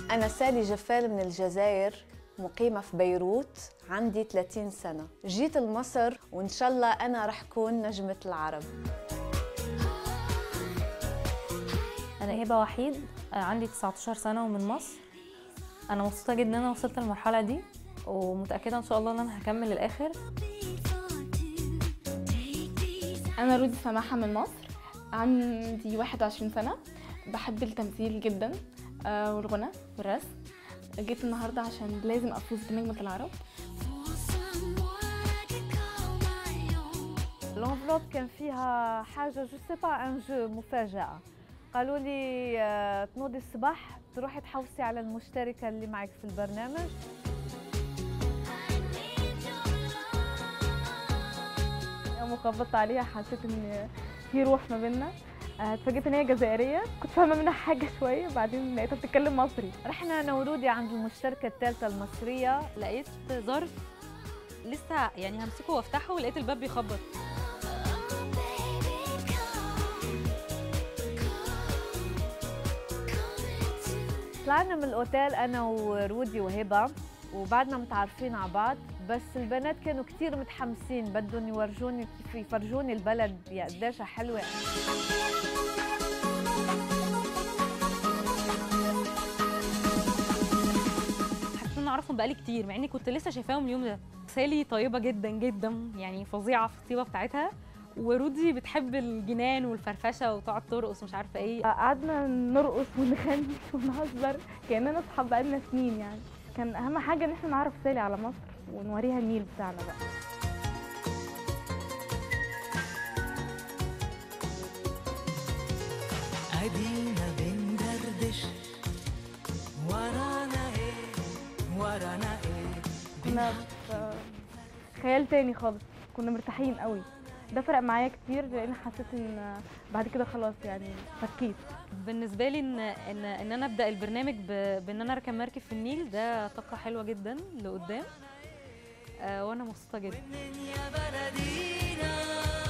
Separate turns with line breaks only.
أنا سالي جفال من الجزائر مقيمة في بيروت عندي 30 سنة جيت لمصر وإن شاء الله أنا رح كون نجمة العرب
انا هبه وحيد آه، عندي 19 سنه ومن مصر انا مبسوطه جدا ان انا وصلت للمرحله دي ومتاكده ان شاء الله ان انا هكمل للاخر
أنا رودي سماحة من مصر عندي 21 سنة بحب التمثيل جدا آه، والغنى والرسم جيت النهاردة عشان لازم أفوز بنجمة العرب
لونفلوب كان فيها حاجه جو سي با ان جو مفاجاه قالوا لي آه، تنوضي الصباح تروحي تحوسي على المشتركه اللي معك في البرنامج
يوم خبطت عليها حسيت إن في روح ما بينا آه، اتفاجئت إن هي جزائرية كنت فاهمة منها حاجة شوية بعدين لقيتها بتتكلم مصري
رحنا انا ورودي عند المشتركه الثالثه المصريه
لقيت ظرف لسه يعني همسكه وافتحه ولقيت الباب بيخبط
طلعنا من الاوتيل انا ورودي وهبه وبعدنا متعارفين على بعض بس البنات كانوا كتير متحمسين بدهم يورجوني كيف يفرجوني البلد يا قديشها حلوه
حسيت ان أنا اعرفهم بقالي كتير مع اني كنت لسه شايفاهم اليوم ده سالي طيبه جدا جدا يعني فظيعه في الطيبه بتاعتها ورودي بتحب الجنان والفرفشه وتقعد ترقص مش عارفه ايه
قعدنا نرقص ونغني ونهزر كأننا صحاب بقالنا سنين يعني كان أهم حاجة إن احنا نعرف سالي على مصر ونوريها النيل بتاعنا بقى
ادينا بندردش ورانا ايه ورانا ايه
كنا في خيال تاني خالص كنا مرتاحين قوي ده فرق معايا كتير لان حسيت ان بعد كده خلاص يعني فكيت
بالنسبه لي ان ان ان انا ابدا البرنامج ب- بان انا اركب مركب في النيل ده طاقه حلوه جدا لقدام آه وانا مبسوطه جدا
يا بلدينا